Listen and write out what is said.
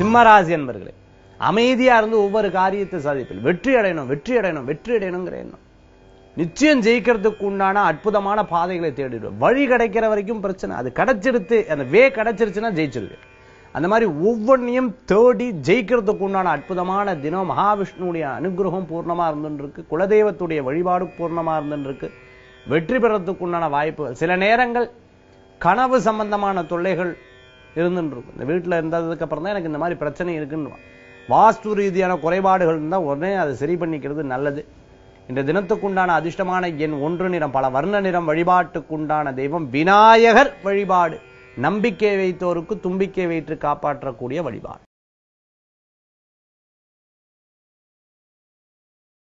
சிம்மராசி என்பர்களே அமைதியா இருந்து ஒவ்வொரு காரியத்தை சாதிப்பில் வெற்றி அடையணும் வெற்றி அடையணும் வெற்றி அடையணுங்கிற எண்ணம் நிச்சயம் ஜெயிக்கிறதுக்கு உண்டான அற்புதமான பாதைகளை தேடிடுவோம் வழி கிடைக்கிற வரைக்கும் பிரச்சனை அது கிடைச்சிருத்து அந்த வே கிடைச்சிருச்சுன்னா ஜெயிச்சிருக்கு அந்த மாதிரி ஒவ்வொன்றையும் தேடி ஜெயிக்கிறதுக்கு உண்டான அற்புதமான தினம் மகாவிஷ்ணுடைய அனுகிரகம் பூர்ணமா இருந்துருக்கு குலதெய்வத்துடைய வழிபாடு பூர்ணமா இருந்துருக்கு வெற்றி பெறத்துக்கு உண்டான வாய்ப்புகள் சில நேரங்கள் கனவு சம்பந்தமான தொல்லைகள் இருந்துட்டு இருக்கும் இந்த வீட்டுல இருந்ததுக்கு அப்புறம் தான் எனக்கு இந்த மாதிரி பிரச்சனை இருக்குன்னு வாஸ்து ரீதியான குறைபாடுகள் இருந்தால் உடனே அதை சரி பண்ணிக்கிறது நல்லது இந்த தினத்துக்குண்டான அதிர்ஷ்டமான எண் ஒன்று நிறம் பல வர்ண நிறம் வழிபாட்டுக்குண்டான தெய்வம் விநாயகர் வழிபாடு நம்பிக்கை வைத்தோருக்கு தும்பிக்கை வைத்து காப்பாற்றக்கூடிய வழிபாடு